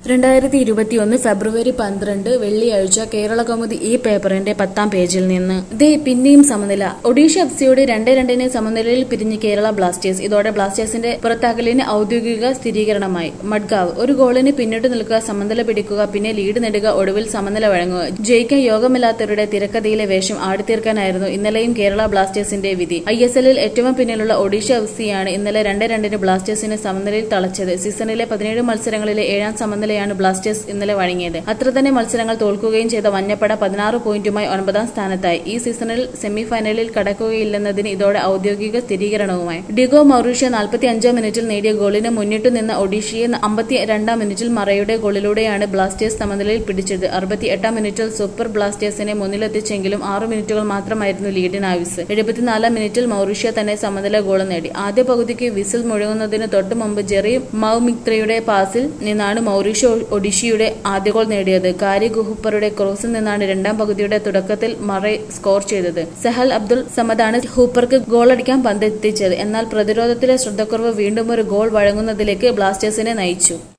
രണ്ടായിരത്തി ഇരുപത്തിയൊന്ന് ഫെബ്രുവരി പന്ത്രണ്ട് വെള്ളിയാഴ്ച കേരള കൗമുദി ഈ പേപ്പറിന്റെ പത്താം പേജിൽ നിന്ന് ദേ പിന്നെയും സമനില ഒഡീഷ എഫ്സിയോട് രണ്ട് രണ്ടിന് സമനിലയിൽ പിരിഞ്ഞ് കേരള ബ്ലാസ്റ്റേഴ്സ് ഇതോടെ ബ്ലാസ്റ്റേഴ്സിന്റെ പുറത്താക്കലിന് ഔദ്യോഗിക സ്ഥിരീകരണമായി മഡ്ഗാവ് ഒരു ഗോളിന് പിന്നിട്ട് നിൽക്കുക സമനില പിടിക്കുക പിന്നെ ലീഡ് നേടുക ഒടുവിൽ സമനില വഴങ്ങുക ജയിക്കാൻ യോഗമില്ലാത്തവരുടെ തിരക്കഥയിലെ വേഷം ആടിത്തീർക്കാനായിരുന്നു ഇന്നലെയും കേരള ബ്ലാസ്റ്റേഴ്സിന്റെ വിധി ഐ എസ് എല്ലിൽ ഏറ്റവും പിന്നിലുള്ള ഒഡീഷ എഫ്സിയാണ് ഇന്നലെ രണ്ട് രണ്ടിന് ബ്ലാസ്റ്റേഴ്സിനെ സമനിലയിൽ തളച്ചത് സീസണിലെ പതിനേഴ് മത്സരങ്ങളിലെ ഏഴാം സമനിലയാണ് ബ്ലാസ്റ്റേഴ്സ് ഇന്നലെ വഴങ്ങിയത് അത്ര തന്നെ മത്സരങ്ങൾ തോൽക്കുകയും ചെയ്ത മഞ്ഞപ്പട പതിനാറ് പോയിന്റുമായി ഒൻപതാം സ്ഥാനത്തായി ഈ സീസണിൽ സെമിഫൈനലിൽ കടക്കുകയില്ലെന്നതിന് ഇതോടെ ഔദ്യോഗിക സ്ഥിരീകരണവുമായി ഡിഗോ മൗറീഷ്യ നാൽപ്പത്തി അഞ്ചാം മിനിറ്റിൽ നേടിയ ഗോളിന് മുന്നിട്ടു നിന്ന ഒഡീഷയെ അമ്പത്തി രണ്ടാം മിനിറ്റിൽ മറയുടെ ഗോളിലൂടെയാണ് ബ്ലാസ്റ്റേഴ്സ് സമനിലയിൽ പിടിച്ചത് അറുപത്തി എട്ടാം മിനിറ്റിൽ സൂപ്പർ ബ്ലാസ്റ്റേഴ്സിനെ മുന്നിലെത്തിച്ചെങ്കിലും ആറു മിനിറ്റുകൾ മാത്രമായിരുന്നു ലീഡിന് ആയുസ് എഴുപത്തിനാലാം മിനിറ്റിൽ മൗറീഷ്യ തന്നെ സമനില ഗോൾ നേടി ആദ്യ പകുതിക്ക് വിസിൽ മുഴങ്ങുന്നതിന് തൊട്ടു മുമ്പ് ജെറി മൌമിത്രയുടെ പാസിൽ നിന്നാണ് മൗറീഷ്യ ഒഡീഷയുടെ ആദ്യ ഗോൾ നേടിയത് കാരി ഗുഹപ്പറുടെ ക്രോസിൽ നിന്നാണ് രണ്ടാം പകുതിയുടെ തുടക്കത്തിൽ മറൈ സ്കോർ ചെയ്തത് സെഹൽ അബ്ദുൾ സമദാണ് ഹൂപ്പർക്ക് ഗോളടിക്കാൻ പന്തെത്തിച്ചത് എന്നാൽ പ്രതിരോധത്തിലെ ശ്രദ്ധക്കുറവ് വീണ്ടും ഒരു ഗോൾ വഴങ്ങുന്നതിലേക്ക് ബ്ലാസ്റ്റേഴ്സിനെ നയിച്ചു